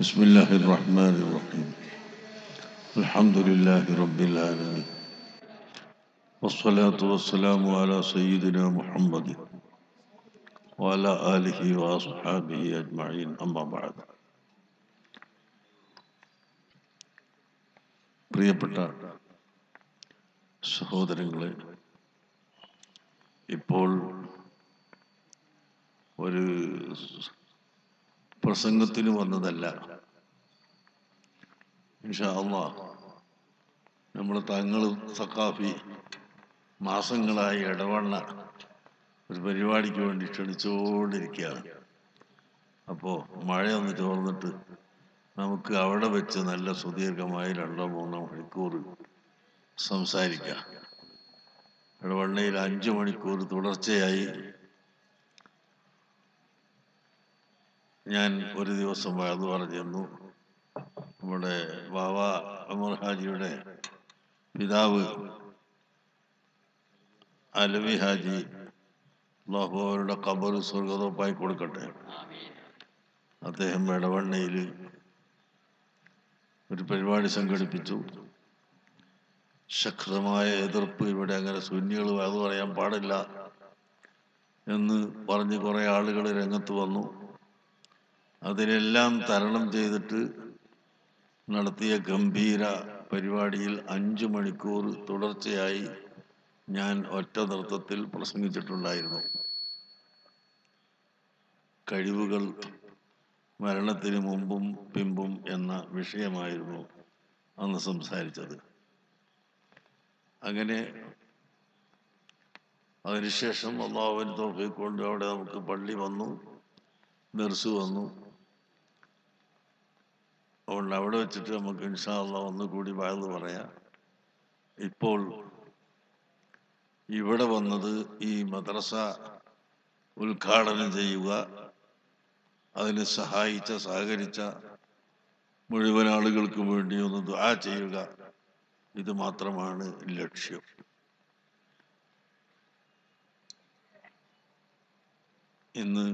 بسم الله الرحمن الرحيم الحمد لله رب العالمين والصلاة والسلام على سيدنا محمد وعلى آله وأصحابه أجمعين أما بعد പ്രിയപ്പെട്ട സഹോദരങ്ങളെ ഇപ്പോൾ ഒരു പ്രസംഗത്തിന് വന്നതല്ല ഇൻഷാ അള്ളാ നമ്മൾ തങ്ങൾ സക്കാഫി മാസങ്ങളായി ഇടവണ്ണ ഒരു പരിപാടിക്ക് വേണ്ടി ക്ഷണിച്ചുകൊണ്ടിരിക്കുകയാണ് അപ്പോൾ മഴയൊന്ന് ചോർന്നിട്ട് നമുക്ക് അവിടെ വെച്ച് നല്ല സുദീർഘമായി രണ്ടോ മൂന്നോ മണിക്കൂർ സംസാരിക്കാം ഇടവണ്ണയിൽ അഞ്ചു മണിക്കൂർ തുടർച്ചയായി ഞാൻ ഒരു ദിവസം അത് പറഞ്ഞിരുന്നു നമ്മുടെ ബാബ അമർ ഹാജിയുടെ പിതാവ് അലവി ഹാജി അള്ളാഹു അവരുടെ കബർ സ്വർഗതോപ്പായി കൊടുക്കട്ടെ അദ്ദേഹം ഇടവണ്ണയിൽ ഒരു പരിപാടി സംഘടിപ്പിച്ചു ശക്തമായ എതിർപ്പ് ഇവിടെ അങ്ങനെ സുന്നികൾ അത് പറയാൻ പാടില്ല എന്ന് പറഞ്ഞ് കുറേ ആളുകൾ രംഗത്ത് വന്നു അതിനെല്ലാം തരണം ചെയ്തിട്ട് നടത്തിയ ഗംഭീര പരിപാടിയിൽ അഞ്ചു മണിക്കൂർ തുടർച്ചയായി ഞാൻ ഒറ്റ നൃത്തത്തിൽ പ്രസംഗിച്ചിട്ടുണ്ടായിരുന്നു കഴിവുകൾ മരണത്തിന് മുമ്പും പിമ്പും എന്ന വിഷയമായിരുന്നു അന്ന് സംസാരിച്ചത് അങ്ങനെ അതിനുശേഷം അള്ളാഹുവിന് തോഫിക്ക് കൊണ്ട് അവിടെ നമുക്ക് പള്ളി വന്നു ദർസ് വന്നു അതുകൊണ്ട് അവിടെ വെച്ചിട്ട് നമുക്ക് ഇൻഷാല്ല ഒന്നുകൂടി വാഴ്ന്നു പറയാം ഇപ്പോൾ ഇവിടെ വന്നത് ഈ മദ്രസ ഉദ്ഘാടനം ചെയ്യുക അതിന് സഹായിച്ച സഹകരിച്ച മുഴുവൻ ആളുകൾക്കും വേണ്ടി ഒന്ന് ദുആ ചെയ്യുക ഇത് മാത്രമാണ് ലക്ഷ്യം ഇന്ന്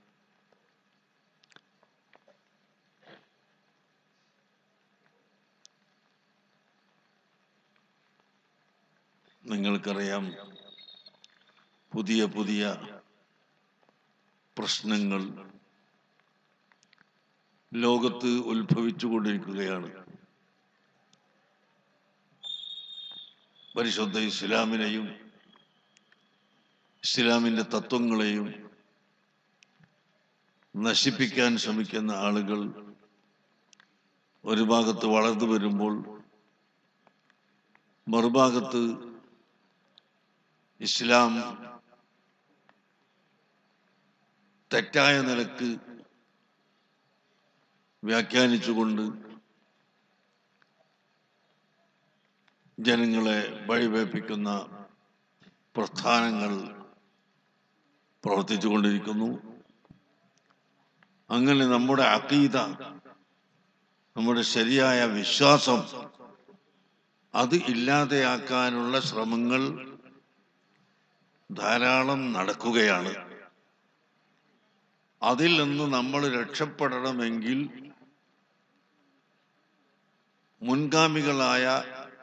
നിങ്ങൾക്കറിയാം പുതിയ പുതിയ പ്രശ്നങ്ങൾ ലോകത്ത് ഉത്ഭവിച്ചുകൊണ്ടിരിക്കുകയാണ് പരിശുദ്ധ ഇസ്ലാമിനെയും ഇസ്ലാമിൻ്റെ തത്വങ്ങളെയും നശിപ്പിക്കാൻ ശ്രമിക്കുന്ന ആളുകൾ ഒരു ഭാഗത്ത് വളർന്നു വരുമ്പോൾ മറുഭാഗത്ത് ഇസ്ലാം തെറ്റായ നിലക്ക് വ്യാഖ്യാനിച്ചുകൊണ്ട് ജനങ്ങളെ വഴിവേപ്പിക്കുന്ന പ്രസ്ഥാനങ്ങൾ പ്രവർത്തിച്ചു കൊണ്ടിരിക്കുന്നു അങ്ങനെ നമ്മുടെ അക്കീത നമ്മുടെ ശരിയായ വിശ്വാസം അത് ഇല്ലാതെയാക്കാനുള്ള ശ്രമങ്ങൾ ധാരാളം നടക്കുകയാണ് അതിൽ നിന്ന് നമ്മൾ രക്ഷപ്പെടണമെങ്കിൽ മുൻഗാമികളായ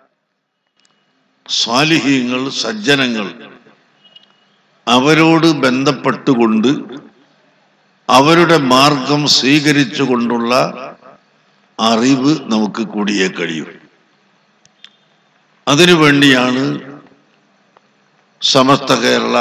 സ്വാലിഹീങ്ങൾ സജ്ജനങ്ങൾ അവരോട് ബന്ധപ്പെട്ടുകൊണ്ട് അവരുടെ മാർഗം സ്വീകരിച്ചുകൊണ്ടുള്ള അറിവ് നമുക്ക് കൂടിയേ കഴിയും അതിനു വേണ്ടിയാണ് സമസ്ത കേരള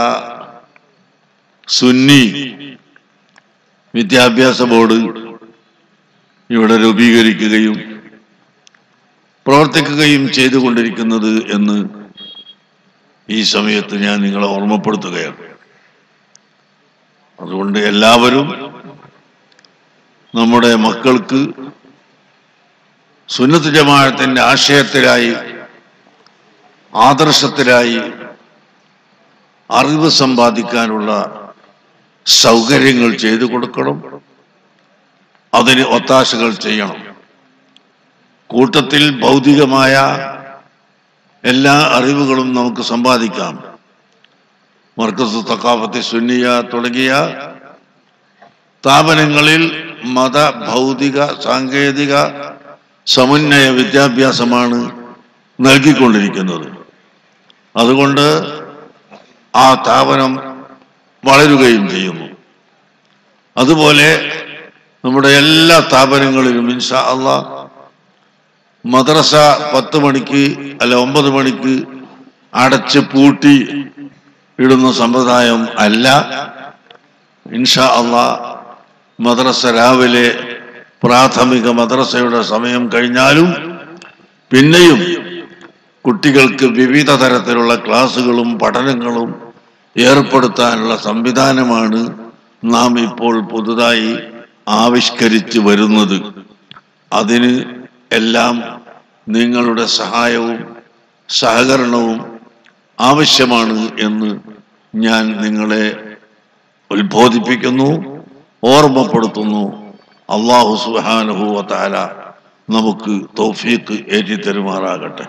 സുന്നി വിദ്യാഭ്യാസ ബോർഡ് ഇവിടെ രൂപീകരിക്കുകയും പ്രവർത്തിക്കുകയും ചെയ്തുകൊണ്ടിരിക്കുന്നത് എന്ന് ഈ സമയത്ത് ഞാൻ നിങ്ങളെ ഓർമ്മപ്പെടുത്തുകയാണ് അതുകൊണ്ട് എല്ലാവരും നമ്മുടെ മക്കൾക്ക് സുന്നത്ത് ജമാഅത്തിന്റെ ആശയത്തിലായി ആദർശത്തിലായി അറിവ് സമ്പാദിക്കാനുള്ള സൗകര്യങ്ങൾ ചെയ്തു കൊടുക്കണം അതിന് ഒത്താശകൾ ചെയ്യണം കൂട്ടത്തിൽ ഭൗതികമായ എല്ലാ അറിവുകളും നമുക്ക് സമ്പാദിക്കാം മർക്കസ് തക്കാഫത്തി സുന്നിയ തുടങ്ങിയ സ്ഥാപനങ്ങളിൽ മത ഭൗതിക സാങ്കേതിക സമന്വയ വിദ്യാഭ്യാസമാണ് നൽകിക്കൊണ്ടിരിക്കുന്നത് അതുകൊണ്ട് ആ സ്ഥാപനം വളരുകയും ചെയ്യുന്നു അതുപോലെ നമ്മുടെ എല്ലാ സ്ഥാപനങ്ങളിലും ഇൻഷാ അള്ളാ മദ്രസ പത്ത് മണിക്ക് അല്ല ഒമ്പത് മണിക്ക് അടച്ച് പൂട്ടി ഇടുന്ന സമ്പ്രദായം അല്ല ഇൻഷാ അള്ളാ മദ്രസ രാവിലെ പ്രാഥമിക മദ്രസയുടെ സമയം കഴിഞ്ഞാലും പിന്നെയും കുട്ടികൾക്ക് വിവിധ തരത്തിലുള്ള ക്ലാസ്സുകളും പഠനങ്ങളും ഏർപ്പെടുത്താനുള്ള സംവിധാനമാണ് നാം ഇപ്പോൾ പുതുതായി ആവിഷ്കരിച്ചു വരുന്നത് അതിന് എല്ലാം നിങ്ങളുടെ സഹായവും സഹകരണവും ആവശ്യമാണ് എന്ന് ഞാൻ നിങ്ങളെ ഉത്ബോധിപ്പിക്കുന്നു ഓർമ്മപ്പെടുത്തുന്നു അള്ളാഹു സുഹാനുഭൂവ താല നമുക്ക് തൗഫീഖ് ഏറ്റിത്തരുമാറാകട്ടെ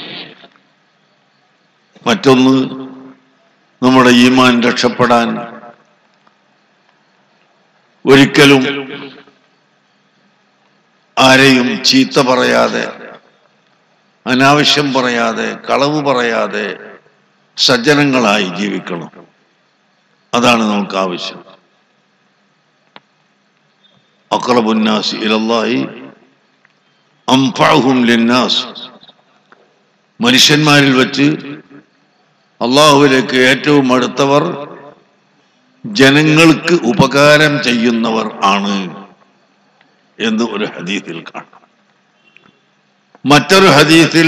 മറ്റൊന്ന് നമ്മുടെ ഈമാൻ രക്ഷപ്പെടാൻ ഒരിക്കലും ആരെയും ചീത്ത പറയാതെ അനാവശ്യം പറയാതെ കളവ് പറയാതെ സജ്ജനങ്ങളായി ജീവിക്കണം അതാണ് നമുക്ക് ആവശ്യം അക്രബുന്നാസ് ഇലല്ലാഹി അംഫഅഹും ലിന്നാസ് മനുഷ്യന്മാരിൽ വെച്ച് അള്ളാഹുവിലേക്ക് ഏറ്റവും അടുത്തവർ ജനങ്ങൾക്ക് ഉപകാരം ചെയ്യുന്നവർ ആണ് എന്ന് ഒരു ഹദീസിൽ കാണാം മറ്റൊരു ഹദീസിൽ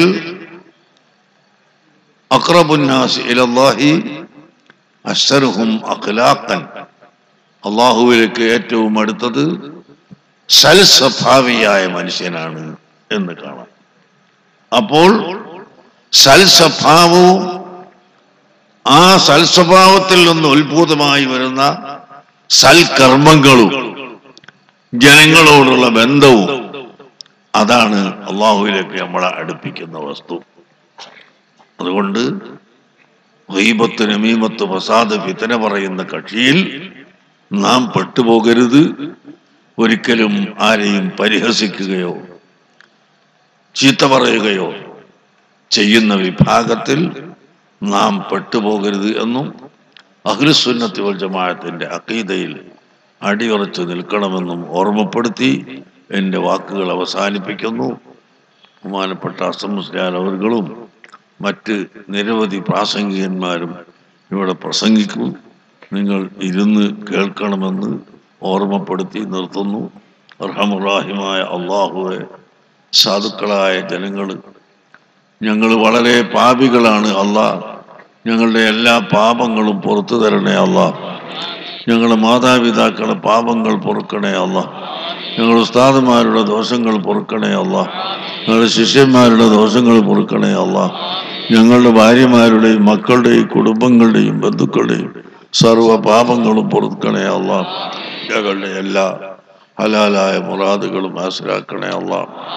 അക്രബുന്നാസ് ഇലല്ലാഹി അസ്സറുഹും അഖ്ലാഖൻ അള്ളാഹുവിലേക്ക് ഏറ്റവും അടുത്തത് സൽസ്വഭാവിയായ മനുഷ്യനാണ് എന്ന് കാണാം അപ്പോൾ സൽസ്വഭാവവും ആ സൽസ്വഭാവത്തിൽ നിന്ന് ഉത്ഭൂതമായി വരുന്ന സൽക്കർമ്മങ്ങളും ജനങ്ങളോടുള്ള ബന്ധവും അതാണ് അള്ളാഹുവിലേക്ക് നമ്മളെ അടുപ്പിക്കുന്ന വസ്തു അതുകൊണ്ട് ഗീബത്ത് നമീമത്ത് ഫസാദ് ഫിത്തന പറയുന്ന കക്ഷിയിൽ നാം പെട്ടുപോകരുത് ഒരിക്കലും ആരെയും പരിഹസിക്കുകയോ ചീത്ത പറയുകയോ ചെയ്യുന്ന വിഭാഗത്തിൽ നാം പെട്ടുപോകരുത് എന്നും അഖിലുസുന്നത്തി വൽ ജമാഅത്തിന്റെ അക്കീതയിൽ അടിയുറച്ചു നിൽക്കണമെന്നും ഓർമ്മപ്പെടുത്തി എൻ്റെ വാക്കുകൾ അവസാനിപ്പിക്കുന്നു ബഹുമാനപ്പെട്ട അസംസ്ലാൽ അവர்களுം മറ്റ് നിരവധി പ്രാസംഗികന്മാരും ഇവിടെ പ്രസംഗിക്കും നിങ്ങൾ ഇരുന്ന് കേൾക്കണമെന്ന് ഓർമ്മപ്പെടുത്തി നിർത്തുന്നു അർഹമുറാഹിമായ അള്ളാഹുവെ സാധുക്കളായ ജനങ്ങൾ ഞങ്ങൾ വളരെ പാപികളാണ് അല്ലാ ഞങ്ങളുടെ എല്ലാ പാപങ്ങളും പുറത്തു തരണേ അല്ലാ ഞങ്ങളുടെ മാതാപിതാക്കളുടെ പാപങ്ങൾ പൊറുക്കണേ അല്ല ഞങ്ങളുടെ ഉസ്താദുമാരുടെ ദോഷങ്ങൾ പൊറുക്കണേ അല്ല ഞങ്ങളുടെ ശിഷ്യന്മാരുടെ ദോഷങ്ങൾ പൊറുക്കണേ അല്ല ഞങ്ങളുടെ ഭാര്യമാരുടെയും മക്കളുടെയും കുടുംബങ്ങളുടെയും ബന്ധുക്കളുടെയും സർവ പാപങ്ങളും പൊറുക്കണേ അല്ല ഞങ്ങളുടെ എല്ലാ ഹലാലായ മുറാദുകളും ഹാസിലാക്കണേ അല്ല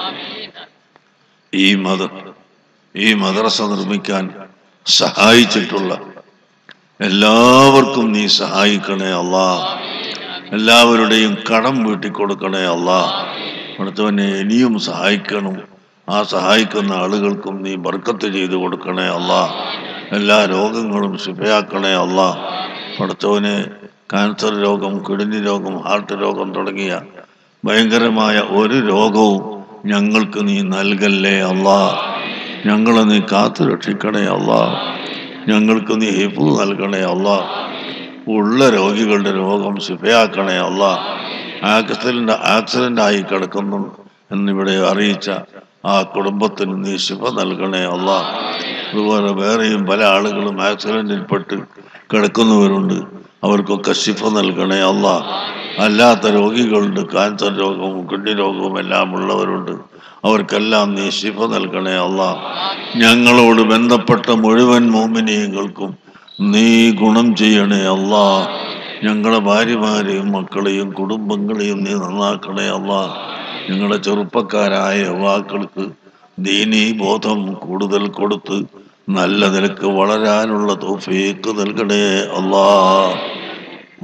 ഈ മത ഈ മദ്രസ നിർമ്മിക്കാൻ സഹായിച്ചിട്ടുള്ള എല്ലാവർക്കും നീ സഹായിക്കണേ അല്ലാ എല്ലാവരുടെയും കടം വീട്ടിക്കൊടുക്കണേ അല്ലാ അടുത്തവനെ ഇനിയും സഹായിക്കണം ആ സഹായിക്കുന്ന ആളുകൾക്കും നീ ബർക്കത്ത് ചെയ്തു കൊടുക്കണേ അല്ലാ എല്ലാ രോഗങ്ങളും ശുഭയാക്കണേ അല്ലാ പഠിച്ചവനെ കാൻസർ രോഗം കിഡ്നി രോഗം ഹാർട്ട് രോഗം തുടങ്ങിയ ഭയങ്കരമായ ഒരു രോഗവും ഞങ്ങൾക്ക് നീ നൽകല്ലേ അല്ലാ ഞങ്ങളെ നീ കാത്തു രക്ഷിക്കണേ അല്ലാ ഞങ്ങൾക്ക് നീ ഹിഫു നൽകണേ അല്ല ഉള്ള രോഗികളുടെ രോഗം ശിഫയാക്കണേ അല്ല ആക്സിഡന്റ് ആക്സിഡന്റ് ആയി കിടക്കുന്നു എന്നിവിടെ അറിയിച്ച ആ കുടുംബത്തിന് നീ ശിഫ നൽകണേ അല്ല അതുപോലെ വേറെയും പല ആളുകളും ആക്സിഡന്റിൽപ്പെട്ട് കിടക്കുന്നവരുണ്ട് അവർക്കൊക്കെ ശിഫ നൽകണേ അല്ല അല്ലാത്ത രോഗികളുണ്ട് കാൻസർ രോഗവും കിഡ്നി രോഗവും എല്ലാം ഉള്ളവരുണ്ട് അവർക്കെല്ലാം നീ ശിഫ നൽകണേ അല്ല ഞങ്ങളോട് ബന്ധപ്പെട്ട മുഴുവൻ മോമിനിയങ്ങൾക്കും നീ ഗുണം ചെയ്യണേ അല്ല ഞങ്ങളുടെ ഭാര്യമാരെയും മക്കളെയും കുടുംബങ്ങളെയും നീ നന്നാക്കണേ അല്ല ഞങ്ങളുടെ ചെറുപ്പക്കാരായ യുവാക്കൾക്ക് ദീനീ ബോധം കൂടുതൽ കൊടുത്ത് നല്ല നിലക്ക് വളരാനുള്ള തോഫീക്ക് നൽകണേ അല്ലാ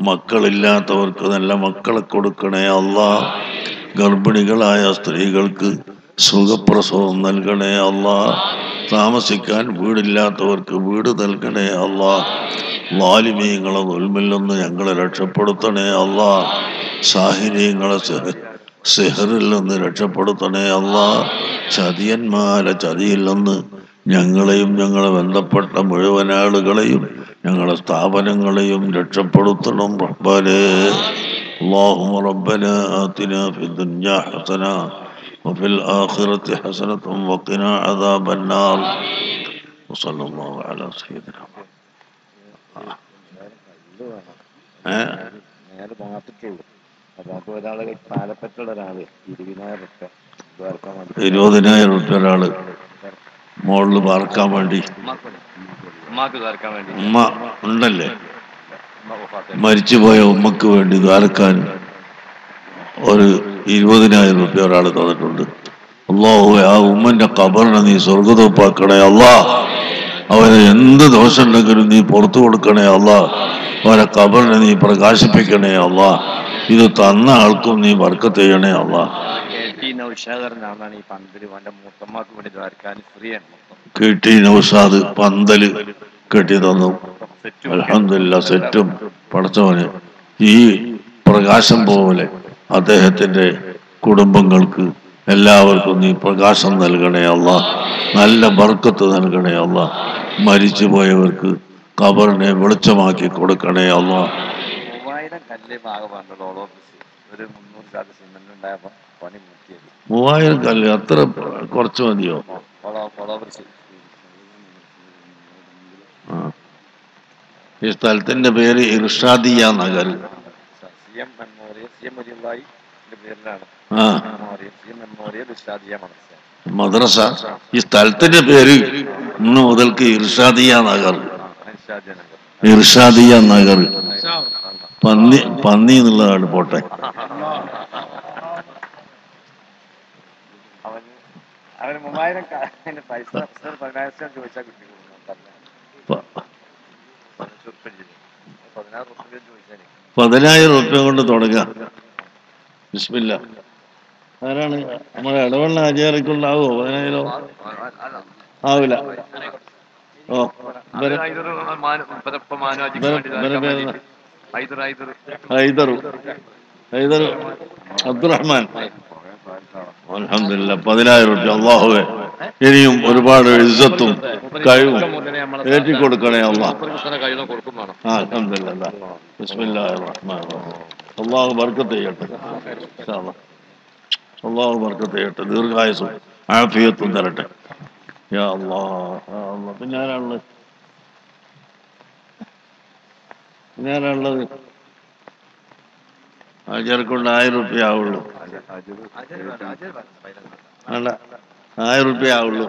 മക്കളില്ലാത്തവർക്ക് നല്ല മക്കളെ കൊടുക്കണേ അല്ലാ ഗർഭിണികളായ സ്ത്രീകൾക്ക് സുഖപ്രസവം നൽകണേ അല്ലാ താമസിക്കാൻ വീടില്ലാത്തവർക്ക് വീട് നൽകണേ അല്ലാ വാലിമീങ്ങളെ ദുൽമിൽ നിന്ന് ഞങ്ങളെ രക്ഷപ്പെടുത്തണേ അല്ലാ സാഹിര്യങ്ങളെ സെഹറിൽ നിന്ന് രക്ഷപ്പെടുത്തണേ അല്ലാ ചതിയന്മാരെ ചതിയിൽ നിന്ന് ഞങ്ങളെയും ഞങ്ങളെ ബന്ധപ്പെട്ട മുഴുവൻ ആളുകളെയും ഞങ്ങളെ സ്ഥാപനങ്ങളെയും രക്ഷപ്പെടുത്തണം റബ്ബാനേ اللهم ربنا آتنا في الدنيا حسنة وفي الآخرة حسنة وقنا عذاب النار وصلى الله على سيدنا محمد ഏഹ് നേരെ മാത്രത്തുള്ളൂ അപ്പൊ അപ്പൊ ഒരാള് പാലപ്പറ്റുള്ള ഒരാള് ഇരുപതിനായിരം റുപ്യ ഇതാക്കാൻ വേണ്ടി ഇരുപതിനായിരം റുപ്യ ഒരാള് മോളില് പാർക്കാൻ വേണ്ടി ഉമ്മാക്ക് ചേർക്കാൻ വേണ്ടി ഉമ്മ ഉണ്ടല്ലേ ഉമ്മ വഫാത്ത് മരിച്ചുപോയ ഉമ്മക്ക് വേണ്ടി ദ്വാരക്കാൻ ഒരു ഇരുപതിനായിരം റുപ്യ ഒരാൾ തന്നിട്ടുണ്ട് അള്ളാഹു ആ ഉമ്മന്റെ കബറിനെ നീ സ്വർഗതോപ്പാക്കണേ അല്ലാ അവരെ എന്ത് ദോഷം ഉണ്ടെങ്കിലും നീ പുറത്തു കൊടുക്കണേ അല്ലാ അവരെ കബറിനെ നീ പ്രകാശിപ്പിക്കണേ അല്ലാ ഇത് തന്ന ആൾക്കും നീ വർക്കത്ത് ചെയ്യണേ അല്ലാ കെ ടി നൗഷാദറിനാണ് ഈ പന്തില് അവന്റെ മൂത്തമ്മക്ക് വേണ്ടി ദ്വാരക്കാൻ ഫ്രീ ആണ് മൊത്തം കെട്ടി നൗസാദ് പന്തല് കെട്ടി തന്നു അലഹമില്ല സെറ്റും പടച്ചവന് ഈ പ്രകാശം പോലെ അദ്ദേഹത്തിന്റെ കുടുംബങ്ങൾക്ക് എല്ലാവർക്കും നീ പ്രകാശം നൽകണേ അല്ല നല്ല ബർക്കത്ത് നൽകണേ അല്ല മരിച്ചു പോയവർക്ക് കബറിനെ വെളിച്ചമാക്കി കൊടുക്കണേ അല്ല മൂവായിരം കല്ല് ഭാഗം പറഞ്ഞത് ഓളോ ഒരു മുന്നൂറ് ചാക്ക് സിമെന്റ് ഉണ്ടായപ്പോ പണി മുക്കിയത് മൂവായിരം കല്ല് അത്ര കുറച്ച് മതിയോ ഓളോ ഓളോ കൃഷി ആ. ഈ സ്ഥലത്തിന്റെ പേര് Irshadiya Nagar C M memorial C M വലിയുള്ളായി പേരിലാണ് ആ memorial C M memorial Usthadiya മദ്രസ മദ്രസ ഈ സ്ഥലത്തിന്റെ പേര് ഇന്ന് മുതൽക്ക് ഇർഷാദിയ നഗർ ഉസ്താദിയ നഗർ ഇർഷാദിയ നഗർ പന്നി പന്നി എന്നുള്ളതാണ് പോട്ടെ അവന് അവന് മൂവായിരം ക- അതിന്റെ പൈസ സർ പതിനായിരം ചോദിച്ചാൽ കിട്ടി പ- പതിനാറ് റുപ്യ ചോദിച്ചാലേ പതിനായിരം റുപ്യ കൊണ്ട് തുടങ്ങാം ബിസ്മില്ല ആരാണ് നമ്മുടെ ഇടവണ്ണ ആചാര്യക്കുണ്ടാവോ പതിനായിരം ആവില്ല ഓ ഇവരെ ഇവരെ- ഇവരെ പേരെന്താ? ഹൈദറു ഹൈദർ അബ്ദുറഹ്മാൻ അൽഹംദുലില്ലാ പതിനായിരം റുപ്യ അള്ളാഹുവെ ഇനിയും ഒരുപാട് ഇജ്ജത്തും കഴിവും ഏറ്റി കൊടുക്കണേ അള്ളാഹ് കഴിയുന്ന കൊടുക്കും വേണം ആ അൽഹംദുലില്ലാ ബിസ്മില്ലാഹിർ റഹ്മാനിർ റഹീം അള്ളാഹു ബർക്കത്ത് ചെയ്യട്ടെ ഇൻഷാ അല്ലാ. അള്ളാഹു ബർക്കത്ത് ചെയ്യട്ടെ ദീർഘായുസും ആഫിയത്തും തരട്ടെ യാ അല്ലാഹ് യാ അല്ലാഹ് പിന്നെ ആരാണുള്ളത് പിന്നെ ആരാണുള്ളത് ആചാരക്കൊണ്ട് ആയിരം റുപ്യ ആവുള്ളൂ വേണ്ട ആയിരം റുപ്യ ആവുള്ളൂ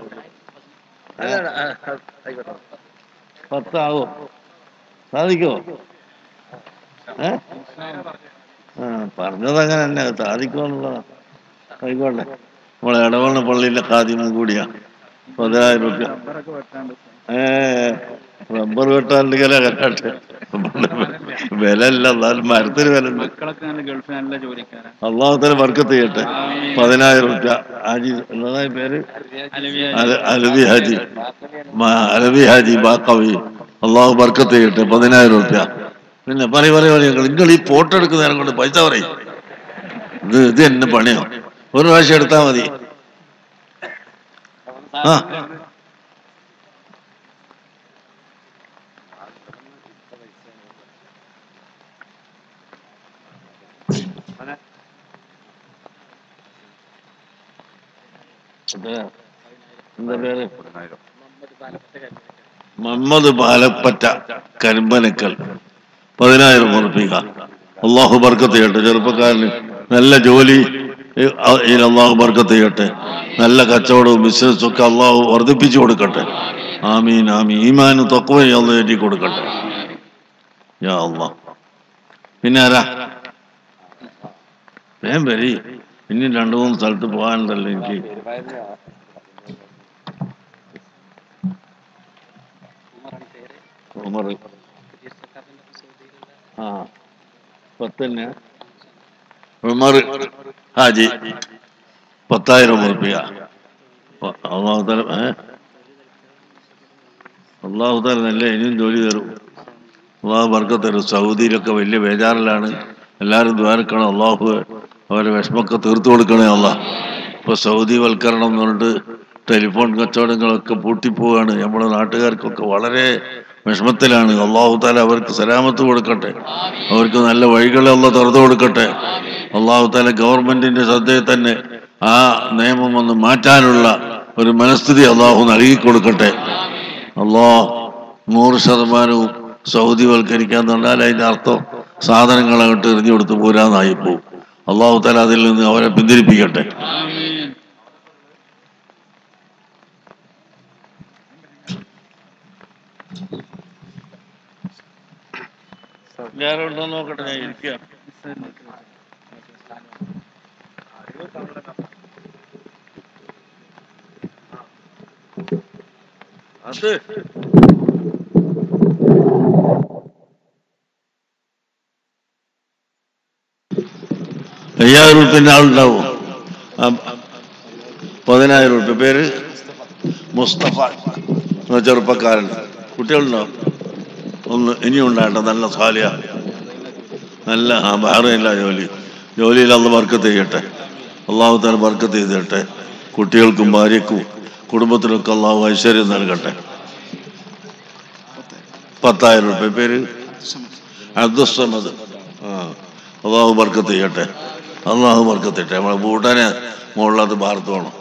പത്താവോ സാധിക്കോ ഏ ആ പറഞ്ഞത് അങ്ങനെ തന്നെ സാധിക്കുമോ എന്നുള്ളതാ ആയിക്കോട്ടെ നമ്മളെ ഇടവണ്ണ പള്ളിയിലെ കാദ്യമം കൂടിയാ പതിനായിരം റുപ്യ ഏ റബ്ബർ വെട്ടാണ്ട് വില കട്ടെ വില ഇല്ല എന്നാലും മരത്തിന് വില ഉണ്ട് മക്കളൊക്കെ നല്ല ഗൾഫിൽ നല്ല ജോലിക്കാരാണ് അള്ളാഹുത്തല വർക്കത്ത് ചെയ്യട്ടെ പതിനായിരം റുപ്യ ഹാജി എന്നതായി പേര് അല- അലവി ഹാജി മ- അലവി ഹാജി ബാക്കവി അള്ളാഹു ബർക്കത്ത് ചെയ്യട്ടെ പതിനായിരം റുപ്യ പിന്നെ പറയ പറയ പറയ നിങ്ങൾ ഈ ഫോട്ടോ എടുക്കുന്ന നേരം കൊണ്ട് പൈസ പറയും ഇത് ഇത് എന്നെ പണിയോ ഒരു പ്രാവശ്യം എടുത്താ മതി ആ എന്താ പേര് മുഹമ്മദ് പാലപ്പറ്റ കരിമ്പനക്കൽ പതിനായിരം ഉറപ്പിക്ക അള്ളാഹു ബർക്കത്ത് ചെയ്യട്ടെ ചെറുപ്പക്കാരന് നല്ല ജോലി ഈ ഈ അള്ളാഹു ബർക്കത്ത് ചെയ്യട്ടെ നല്ല കച്ചവടവും ബിസിനസ്സും ഒക്കെ അള്ളാഹു വർദ്ധിപ്പിച്ചു കൊടുക്കട്ടെ ആമീൻ ആമീൻ ഈമാനും തൊക്കവയും അള്ളാഹ് ഏറ്റി കൊടുക്കട്ടെ യാ അള്ളാഹ് പിന്നെ ആരാ വേം വരി ഇനി രണ്ടു മൂന്ന് സ്ഥലത്ത് പോകാനുണ്ടല്ലോ എനിക്ക് ഉമർ ആ പത്തന്നെ ഉമർ ഹാജി പത്തായിരം ഉറുപ്പിക അള്ളാഹുതല ഏ അള്ളാഹുതല നല്ല ഇനിയും ജോലി തരും അള്ളാഹു ബർക്കത്ത് തരും സൗദിയിലൊക്കെ വലിയ ബേജാറിലാണ് എല്ലാവരും ദ്വാരക്കണം അള്ളാഹു അവരെ വിഷമൊക്കെ തീർത്തു കൊടുക്കണേ അള്ളാഹ് ഇപ്പൊ സൗദി വൽക്കരണം എന്ന് പറഞ്ഞിട്ട് ടെലിഫോൺ കച്ചവടങ്ങളൊക്കെ പൂട്ടിപ്പോവാണ് നമ്മുടെ നാട്ടുകാർക്കൊക്കെ വളരെ വിഷമത്തിലാണ് അള്ളാഹു താല അവർക്ക് സലാമത്ത് കൊടുക്കട്ടെ അവർക്ക് നല്ല വഴികളെ അള്ള തുറന്നു കൊടുക്കട്ടെ അള്ളാഹു താല ഗവൺമെന്റിന്റെ ശ്രദ്ധയിൽ തന്നെ ആ നിയമം ഒന്ന് മാറ്റാനുള്ള ഒരു മനസ്ഥിതി അള്ളാഹു നൽകി കൊടുക്കട്ടെ അള്ളാഹ് നൂറ് ശതമാനവും സൗദി വൽക്കരിക്കാൻ തന്നാൽ അതിന്റെ അർത്ഥം സാധനങ്ങൾ അങ്ങോട്ട് എറിഞ്ഞു കൊടുത്ത് പോരാന്നായി പോവും അള്ളാഹു താല അതിൽ നിന്ന് അവരെ പിന്തിരിപ്പിക്കട്ടെ ആമീൻ വേറെ ഉണ്ടോ നോക്കട്ടെ ഞാൻ ഇരിക്കാം അത് അയ്യായിരം ഉറുപ്പിന്റെ ആളുണ്ടാവും ആ, പതിനായിരം ഉറുപ്പ്യ പേര് മുസ്തഫ എന്ന ചെറുപ്പക്കാരൻ കുട്ടികളുണ്ടോ ഒന്ന് ഇനിയും ഉണ്ടാകട്ടെ നല്ല സാലിയ നല്ല ആ വേറെയില്ല ജോലി ജോലിയിൽ അന്ന് ബർക്കത്ത് ചെയ്യട്ടെ അള്ളാഹു തന്നെ ബർക്കത്ത് ചെയ്തിട്ടെ കുട്ടികൾക്കും ഭാര്യക്കും കുടുംബത്തിനൊക്കെ അള്ളാഹു ഐശ്വര്യം നൽകട്ടെ പത്തായിരം റുപ്യ പേര് അബ്ദുസമദ് ആ അള്ളാഹു ബർക്കത്ത് ചെയ്യട്ടെ അള്ളാഹു ബർക്കത്ത് ചെയ്യട്ടെ നമ്മളെ ഭൂട്ടാനെ മുകളിലത് ഭാരത്ത് വേണം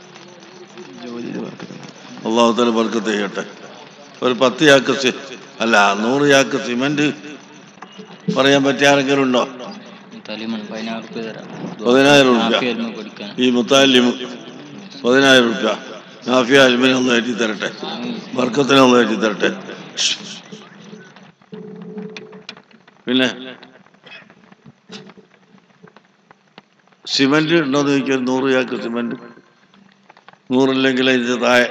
അള്ളാഹു തന്നെ ബർക്കത്ത് ചെയ്യട്ടെ ഒരു പത്ത് ചാക്ക് സി അല്ല നൂറ് ചാക്ക് സിമന്റ് പറയാൻ പറ്റിയ ആരെങ്കിലും ഉണ്ടോ തലിമൺ പതിനാറ് രൂപ തരാം പതിനായിരം റുപ്യ നാഫിയായിരുന്നു പഠിക്കാൻ ഈ മുത്താലിം പതിനായിരം റുപ്യ നാഫിയ അൽമിനെ ഒന്ന് ഏറ്റി തരട്ടെ ബർക്കത്തിനെ ഒന്ന് ഏറ്റി തരട്ടെ പിന്നെ സിമന്റ് ഉണ്ടോന്ന് ചോദിക്കാൻ നൂറ് ചാക്ക് സിമന്റ് നൂറില്ലെങ്കിൽ അതിന്റെ താഴെ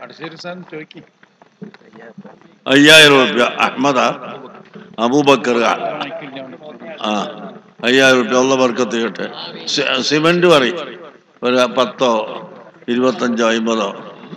അയ്യായിരം റുപ്യ അഹമ്മദ അബൂബക്കർ ആ അയ്യായിരം റുപ്യ ഉള്ള ബർക്കത്ത് ചെയ്യട്ടെ സി- സിമന്റ് പറയും ഒരു പത്തോ ഇരുപത്തഞ്ചോ അമ്പതോ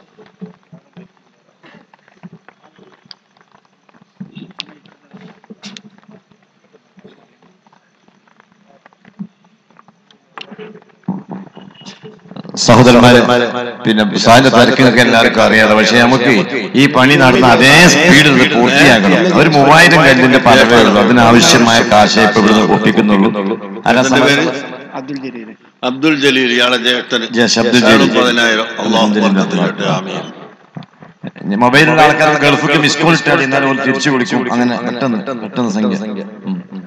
സഹോദരന്മാരെ പിന്നെ സാറിന്റെ തിരക്കിനൊക്കെ എല്ലാവർക്കും അറിയാതെ പക്ഷെ നമുക്ക് ഈ പണി നടന്ന അതേ സ്പീഡിൽ ഇത് പൂർത്തിയാക്കണം ഒരു മൂവായിരം കല്ലിന്റെ പലവേ ഉള്ളൂ അതിനാവശ്യമായ കാശേ ഇപ്പൊ ഇവിടുന്ന് ഒപ്പിക്കുന്നുള്ളൂ ആരാ എന്താ പേര് സമയം? അബ്ദുൽ ജലീൽ ഇയാളെ ജ്യേഷ്ഠന് ജേഷ് അബ്ദുൽ അയാളും ജലീൽ. പതിനായിരം അള്ളാഹു ബർക്കത്ത് ചെയ്യട്ടെ ആമീൻ മൊബൈലിലുള്ള ആൾക്കാർ ഗൾഫിക്ക് മിസ് കോൾ ഇട്ടാൽ എന്നാലും ഓല് തിരിച്ചു വിളിക്കും അങ്ങനെ പെട്ടെന്ന് പെട്ടെന്ന് സംഖ്യ ഉം, ഉം.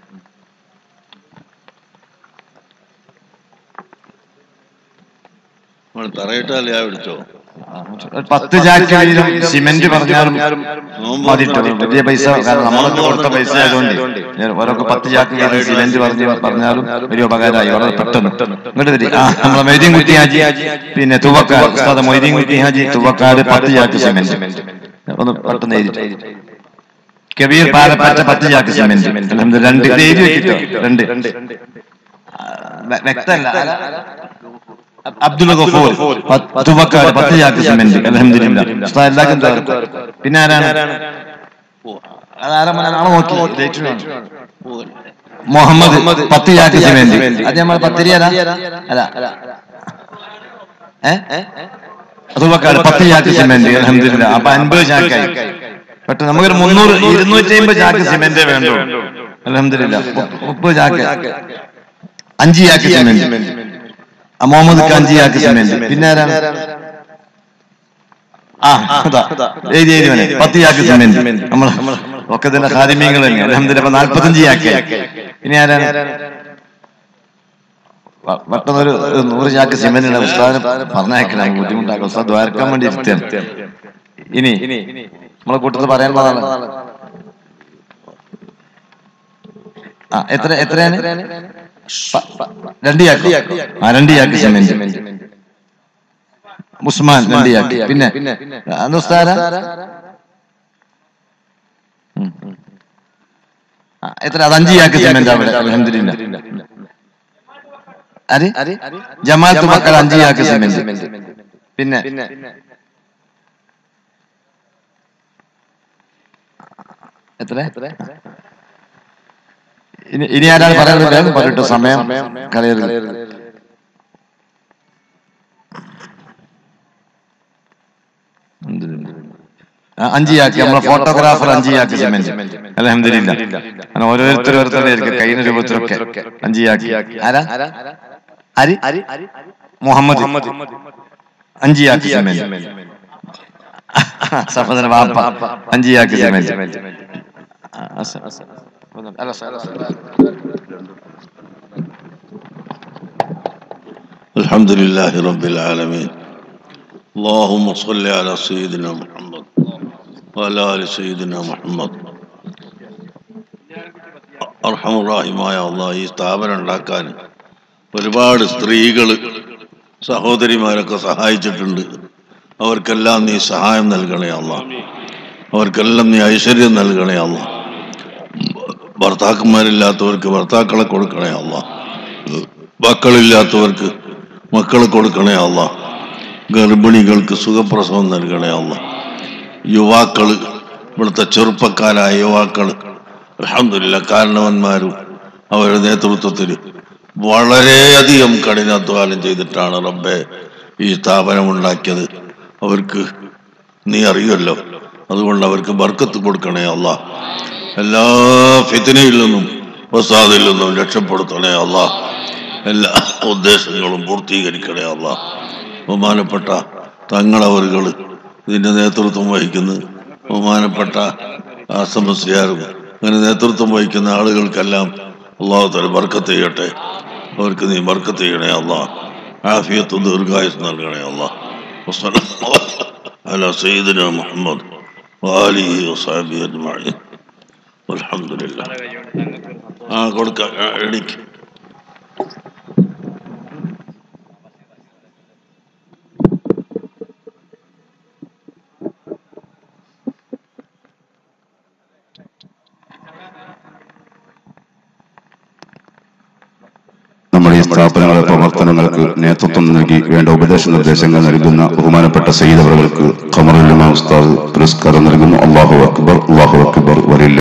നമ്മൾ തറയിട്ടാൽ ഞാൻ വിളിച്ചോ ഒരു പത്ത് ചാക്ക് വീതം സിമന്റ് പറഞ്ഞാലും നോമ്പ് മതി ട്ടോ. വലിയ പൈസ കാരണം നമ്മളൊക്കെ കൊടുത്ത പൈസ ആയതുകൊണ്ട് ഓരോക്കെ പത്ത് ചാക്ക് വീതം സിമന്റ് പറഞ്ഞ് പറഞ്ഞാലും വലിയ ഉപകാരമായി വളരെ പെട്ടെന്ന് ഇങ്ങോട്ട് വരി ആ നമ്മളെ മൊയ്തീൻ കുട്ടി ഹാജി പിന്നെ തുവക്കാട് ഉസ്താദ് മൊയ്തീൻ കുട്ടി ഹാജി തുവക്കാട് പത്ത് ചാക്ക് സിമന്റ് ഒന്ന് പെട്ടെന്ന് എഴുതി കബീർ പാലപ്പറ്റ പത്ത് ചാക്ക് സിമന്റ് അൽഹംദുലില്ലാ. രണ്ട് ഇത് എഴുതി വെക്കിട്ടോ രണ്ട് ആ, വ്യ- വ്യക്തമല്ല ആരാ? അബ്ദുൽ ഗഫൂർ പത്ത് തുവക്കാട് പത്ത് ചാക്ക് സിമന്റ് അൽഹംദുലില്ലാ ഉസ്താദ് എല്ലാവർക്കും ദ്വാ. പിന്നെ ആരാണ് അതാരാ മോനെ? നാളെ നോക്കി ഡേറ്റ് വേണം. മുഹമ്മദ് പത്ത് ചാക്ക് സിമന്റ് അത് നമ്മൾ പത്തിരിയല്ല അല്ല ഏ തുവക്കാട് പത്ത് ചാക്ക് സിമന്റ് അൽഹംദുലില്ലാ അപ്പൊ അൻപത് ചാക്കായി പെട്ടെന്ന് നമുക്കൊരു മുന്നൂറ് ഇരുന്നൂറ്റി അമ്പത് ചാക്ക് സിമന്റേ വേണ്ടൂ അൽഹംദുലില്ലാ മുപ്പത് ചാക്ക് അഞ്ച് ചാക്ക് സിമന്റ് ആ മുഹമ്മദ് അഞ്ച് ചാക്ക് സിമന്റ് പിന്നെ ആരാണ് ആ അതാ എഴുതി എഴുതി മോനെ. പത്ത് ചാക്ക് സിമന്റ് നമ്മൾ ഒക്കെ തന്നെ ഹാദിമ്യങ്ങൾ തന്നെ അലഹമില്ല അപ്പൊ നാല്പത്തഞ്ച് ചാക്ക് ഇനി ആരാണ് വ- പെട്ടെന്നൊരു ഒരു നൂറ് ചാക്ക് സിമന്റ് ഉസ്താദിന് പറഞ്ഞയക്കണം ബുദ്ധിമുട്ടാക്കും ഉസ്താദ് ദ്വാരക്കാൻ വേണ്ടി ഇരുത്തിയാണ് ഇനി നമ്മളെ കൂട്ടത്തിൽ പറയാനുള്ളതാണ് ആ എത്ര എത്രയാണ് പ- പ- രണ്ട് ചാക്ക് ആ രണ്ട് ചാക്ക് സിമന്റ് ഉസ്മാൻ രണ്ട് ചാക്ക് പിന്നെ അന്ന് ഉസ്താദാ? ഉം. ആ, എത്ര അത് അഞ്ച് ചാക്ക് സിമെന്റ് അവിടെ അൽഹംദുലില്ലാ ആര് ജമാഅത്ത് മക്കൾ അഞ്ച് ചാക്ക് സിമെന്റ് പിന്നെ എത്ര ഇനി ഇനി ആരാണ് പറയുന്നത് വേഗം പറയട്ടെ സമയം കളയരുത് ആ, അഞ്ച് ചാക്ക് നമ്മളെ ഫോട്ടോഗ്രാഫർ അഞ്ച് ചാക്ക് സിമെന്റ് അലഹമില്ല അങ്ങനെ ഓരോരുത്തർ ഓരോരുത്തരുടെ കൈന രൂപത്തിലൊക്കെ അഞ്ച് ചാക്ക് ആരാ ആര് മുഹമ്മദ് അഞ്ച് ചാക്ക് സിമെന്റ് സഹോദരൻ വാപ്പ അഞ്ച് ചാക്ക് സിമെന്റ് ആ, സ- അല്ല, സ- الحمد لله رب العالمين اللهم صل على سيدنا محمد وعلى آل سيدنا محمد അർഹമുറാഹിമായ അള്ളാഹ് ഈ സ്ഥാപനം ഉണ്ടാക്കാൻ ഒരുപാട് സ്ത്രീകൾ സഹോദരിമാരൊക്കെ സഹായിച്ചിട്ടുണ്ട് അവർക്കെല്ലാം നീ സഹായം നൽകണേ അല്ല അവർക്കെല്ലാം നീ ഐശ്വര്യം നൽകണേ അല്ല ഭർത്താക്കന്മാരില്ലാത്തവർക്ക് ഭർത്താക്കളെ കൊടുക്കണേ അല്ല മക്കളില്ലാത്തവർക്ക് മക്കളെ കൊടുക്കണേ അല്ല ഗർഭിണികൾക്ക് സുഖപ്രസവം നൽകണേ അല്ല യുവാക്കള് ഇവിടുത്തെ ചെറുപ്പക്കാരായ യുവാക്കള് അലഹമില്ല കാരണവന്മാരും അവരുടെ നേതൃത്വത്തിൽ വളരെയധികം കഠിനാധ്വാനം ചെയ്തിട്ടാണ് റബ്ബെ ഈ സ്ഥാപനം ഉണ്ടാക്കിയത് അവർക്ക് നീ അറിയുമല്ലോ അതുകൊണ്ട് അവർക്ക് ബർക്കത്ത് കൊടുക്കണേ അല്ല എല്ലാ ഫിത്തിനയിൽ നിന്നും വസാദിൽ നിന്നും രക്ഷപ്പെടുത്തണേ അല്ല എല്ലാ ഉദ്ദേശങ്ങളും പൂർത്തീകരിക്കണേ അല്ല ബഹുമാനപ്പെട്ട തങ്ങളവറുകൾ ഇതിന്റെ നേതൃത്വം വഹിക്കുന്നു ബഹുമാനപ്പെട്ട ആസമസ്യാരും അങ്ങനെ നേതൃത്വം വഹിക്കുന്ന ആളുകൾക്കെല്ലാം അള്ളാഹു തല ബർക്കത്ത് ചെയ്യട്ടെ അവർക്ക് നീ ബർക്കത്ത് ചെയ്യണേ അല്ല ആഫിയത്തും ദീർഘായുസ് നൽകണേ അല്ല على سيدنا محمد وآله وصحبه أجمعين والحمد لله ആ കൊടുക്കാം ആ, എണിക്ക് നമ്മുടെ ഈ സ്ഥാപനങ്ങളുടെ പ്രവർത്തനങ്ങൾക്ക് നേതൃത്വം നൽകി വേണ്ട ഉപദേശ നിർദ്ദേശങ്ങൾ നൽകുന്ന ബഹുമാനപ്പെട്ട സയ്യിദ് അവർക്ക് ഖമറുൽ ഉസ്താദ് പുരസ്കാരം നൽകുന്നു അള്ളാഹു അക്ബർ അള്ളാഹു അക്ബർ വലില്ല